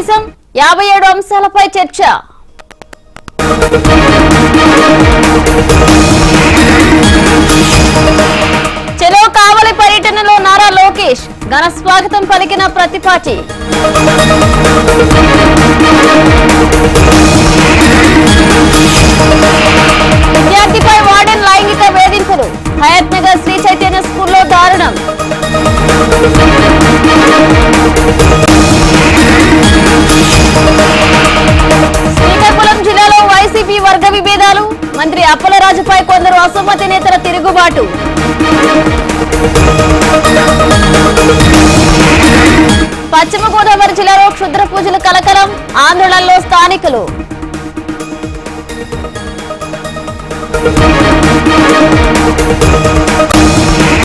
సమావేశం యాభై ఏడు అంశాలపై చర్చ చెలో కావలి పర్యటనలో నారా లోకేష్ ఘన స్వాగతం పలికిన ప్రతిపాటి విద్యార్థిపై వార్డెన్ లైంగిక వేధింపులు హయత్ నగర్ శ్రీ చైతన్య స్కూల్లో దారుణం శ్రీకాకుళం జిల్లాలో వైసీపీ వర్గ విభేదాలు మంత్రి అప్పలరాజుపై కొందరు అసమ్మతి నేతల తిరుగుబాటు పశ్చిమ గోదావరి జిల్లాలో క్షుద్ర పూజలు కలకలం ఆందోళనలో స్థానికులు